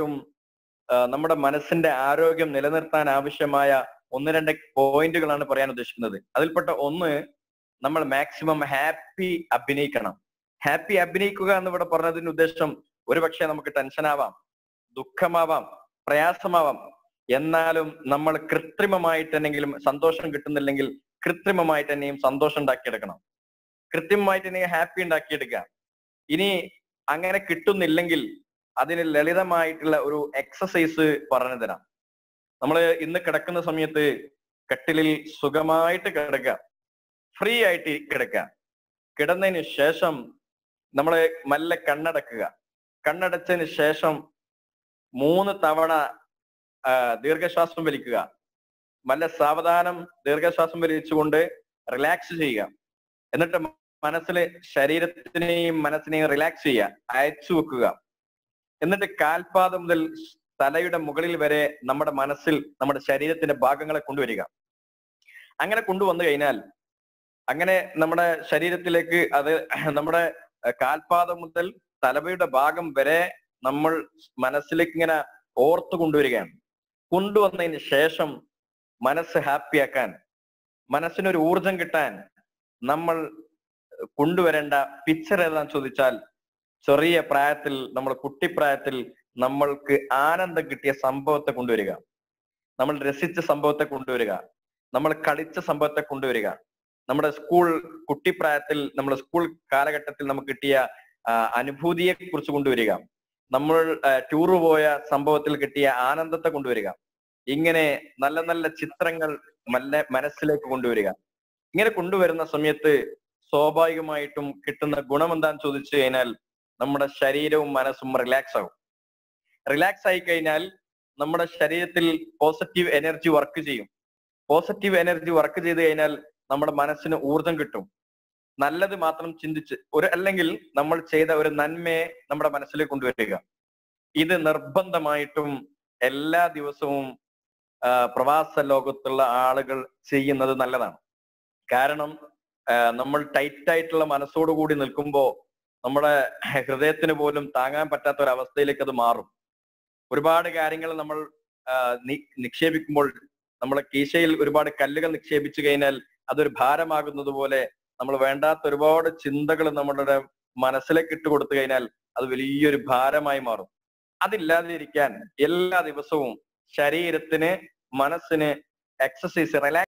പ്രധാനമായിട്ടും ആ, നമ്മുടെ മനസ്സിന്റെ ആരോഗ്യം നിലനിർത്താൻ ആവശ്യമായ ഒന്ന് രണ്ട് പോയിന്റുകളാണ് പറയാൻ ഉദ്ദേശിക്കുന്നത് അതിൽപ്പെട്ട ഒന്ന് നമ്മൾ മാക്സിമം ഹാപ്പി അഭിനയിക്കണം ഹാപ്പി അഭിനയിക്കുക എന്ന് ഇവിടെ പറഞ്ഞതിന്റെ ഉദ്ദേശം ഒരുപക്ഷെ നമുക്ക് ടെൻഷൻ ആവാം ദുഃഖമാവാം പ്രയാസമാവാം എന്നാലും നമ്മൾ കൃത്രിമമായിട്ട് തന്നെങ്കിലും സന്തോഷം കിട്ടുന്നില്ലെങ്കിൽ കൃത്രിമമായിട്ട് തന്നെയും സന്തോഷം ഉണ്ടാക്കിയെടുക്കണം കൃത്രിമമായിട്ട് തന്നെ ഹാപ്പി ഉണ്ടാക്കിയെടുക്കുക ഇനി അങ്ങനെ കിട്ടുന്നില്ലെങ്കിൽ അതിന് ലളിതമായിട്ടുള്ള ഒരു എക്സസൈസ് പറഞ്ഞു തരാം നമ്മൾ ഇന്ന് കിടക്കുന്ന സമയത്ത് കട്ടിലിൽ സുഖമായിട്ട് കിടക്കുക ഫ്രീ ആയിട്ട് കിടക്കുക കിടന്നതിന് ശേഷം നമ്മൾ മെല്ലെ കണ്ണടക്കുക കണ്ണടച്ചതിന് ശേഷം മൂന്ന് തവണ ആ, ദീർഘശ്വാസം വലിക്കുക നല്ല സാവധാനം ദീർഘശ്വാസം വലിച്ചുകൊണ്ട് റിലാക്സ് ചെയ്യുക എന്നിട്ട് മനസ്സില് ശരീരത്തിനെയും മനസ്സിനെയും റിലാക്സ് ചെയ്യുക അയച്ചു വെക്കുക എന്നിട്ട് കാൽപാദം മുതൽ തലയുടെ മുകളിൽ വരെ നമ്മുടെ മനസ്സിൽ നമ്മുടെ ശരീരത്തിന്റെ ഭാഗങ്ങളെ കൊണ്ടുവരിക അങ്ങനെ കൊണ്ടുവന്നു കഴിഞ്ഞാൽ അങ്ങനെ നമ്മുടെ ശരീരത്തിലേക്ക് അത് നമ്മുടെ കാൽപാദം മുതൽ തലവയുടെ ഭാഗം വരെ നമ്മൾ മനസ്സിലേക്ക് ഇങ്ങനെ ഓർത്ത് കൊണ്ടുവരികയാണ് കൊണ്ടുവന്നതിന് ശേഷം മനസ്സ് ഹാപ്പിയാക്കാൻ മനസ്സിനൊരു ഊർജം കിട്ടാൻ നമ്മൾ കൊണ്ടുവരേണ്ട പിക്ചർ ഏതാന്ന് ചോദിച്ചാൽ ചെറിയ പ്രായത്തിൽ നമ്മൾ കുട്ടിപ്രായത്തിൽ നമ്മൾക്ക് ആനന്ദം കിട്ടിയ സംഭവത്തെ കൊണ്ടുവരിക നമ്മൾ രസിച്ച സംഭവത്തെ കൊണ്ടുവരിക നമ്മൾ കളിച്ച സംഭവത്തെ കൊണ്ടുവരിക നമ്മുടെ സ്കൂൾ കുട്ടിപ്രായത്തിൽ നമ്മുടെ സ്കൂൾ കാലഘട്ടത്തിൽ നമുക്ക് കിട്ടിയ ആ, അനുഭൂതിയെ കുറിച്ച് കൊണ്ടുവരിക നമ്മൾ ടൂർ പോയ സംഭവത്തിൽ കിട്ടിയ ആനന്ദത്തെ കൊണ്ടുവരിക ഇങ്ങനെ നല്ല നല്ല ചിത്രങ്ങൾ മല്ല മനസ്സിലേക്ക് കൊണ്ടുവരിക ഇങ്ങനെ കൊണ്ടുവരുന്ന സമയത്ത് സ്വാഭാവികമായിട്ടും കിട്ടുന്ന ഗുണം എന്താന്ന് ചോദിച്ചു കഴിഞ്ഞാൽ നമ്മുടെ ശരീരവും മനസ്സും റിലാക്സ് ആകും റിലാക്സ് ആയി കഴിഞ്ഞാൽ നമ്മുടെ ശരീരത്തിൽ പോസിറ്റീവ് എനർജി വർക്ക് ചെയ്യും പോസിറ്റീവ് എനർജി വർക്ക് ചെയ്ത് കഴിഞ്ഞാൽ നമ്മുടെ മനസ്സിന് ഊർജം കിട്ടും നല്ലത് മാത്രം ചിന്തിച്ച് ഒരു അല്ലെങ്കിൽ നമ്മൾ ചെയ്ത ഒരു നന്മയെ നമ്മുടെ മനസ്സിലേക്ക് കൊണ്ടുവരിക ഇത് നിർബന്ധമായിട്ടും എല്ലാ ദിവസവും ആ, പ്രവാസ ലോകത്തുള്ള ആളുകൾ ചെയ്യുന്നത് നല്ലതാണ് കാരണം ആ, നമ്മൾ ടൈറ്റ് ആയിട്ടുള്ള മനസ്സോടുകൂടി നിൽക്കുമ്പോൾ നമ്മുടെ ഹൃദയത്തിന് പോലും താങ്ങാൻ പറ്റാത്ത ഒരു അവസ്ഥയിലേക്ക് അത് മാറും ഒരുപാട് കാര്യങ്ങൾ നമ്മൾ ആ, നി- നിക്ഷേപിക്കുമ്പോൾ നമ്മുടെ കീശയിൽ ഒരുപാട് കല്ലുകൾ നിക്ഷേപിച്ചു കഴിഞ്ഞാൽ അതൊരു ഭാരമാകുന്നത് പോലെ നമ്മൾ വേണ്ടാത്ത ഒരുപാട് ചിന്തകൾ നമ്മുടെ മനസ്സിലേക്ക് ഇട്ട് കൊടുത്തു കഴിഞ്ഞാൽ അത് വലിയൊരു ഭാരമായി മാറും അതില്ലാതിരിക്കാൻ എല്ലാ ദിവസവും ശരീരത്തിന് മനസ്സിന് എക്സസൈസ് റിലാക്സ്